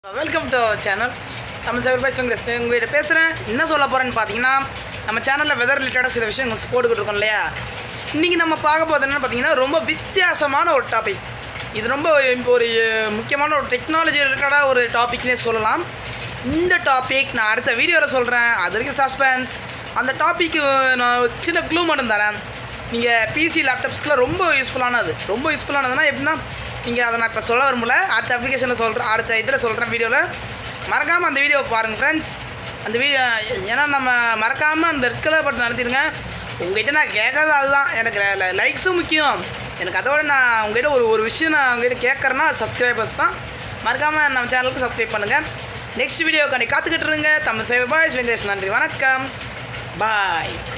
welcome to channel Tamil cyber boys Venkatesh உங்கள்கிட்ட பேசுகிறேன் என்ன சொல்ல போகிறேன்னு பார்த்தீங்கன்னா நம்ம சேனலில் வெதர் ரிலேட்டடாக சில விஷயங்கள் போட்டுக்கிட்டு இருக்கோம் இல்லையா இன்றைக்கி நம்ம பார்க்க போகிறது என்னென்னு பார்த்தீங்கன்னா ரொம்ப வித்தியாசமான ஒரு டாபிக் இது ரொம்ப ஒரு முக்கியமான ஒரு டெக்னாலஜி ரிலேட்டடாக ஒரு டாபிக்னே சொல்லலாம் இந்த டாபிக் நான் அடுத்த வீடியோவில் சொல்கிறேன் அது வரைக்கும் சஸ்பென்ஸ் அந்த டாபிக் நான் ஒரு சின்ன க்ளூ மட்டும் தரேன் நீங்கள் பிசி லேப்டாப்ஸ்க்குலாம் ரொம்ப யூஸ்ஃபுல்லானது ரொம்ப யூஸ்ஃபுல்லானதுன்னா எப்படின்னா நீங்கள் அதை நான் இப்போ சொல்ல வரும்ல அடுத்த அப்ளிகேஷனில் சொல்கிறேன் அடுத்த இதில் சொல்கிறேன் வீடியோவில் மறக்காமல் அந்த வீடியோவை பாருங்கள் ஃப்ரெண்ட்ஸ் அந்த வீடியோ ஏன்னா நம்ம மறக்காமல் அந்த ரெட் பட்டன் நடத்திடுங்க உங்ககிட்ட நான் கேட்கறது அதுதான் எனக்கு லைக்ஸும் முக்கியம் எனக்கு அதோட நான் உங்ககிட்ட ஒரு ஒரு விஷயம் நான் உங்ககிட்ட கேட்குறேன்னா சப்ஸ்கிரைபர்ஸ் தான் மறக்காமல் நம்ம சேனலுக்கு சப்ஸ்கிரைப் பண்ணுங்கள் நெக்ஸ்ட் வீடியோக்காண்டி காத்துக்கிட்டு இருங்க தமிழ் சேவை பாய்ஸ் வெங்கடேஷ் நன்றி வணக்கம் பாய்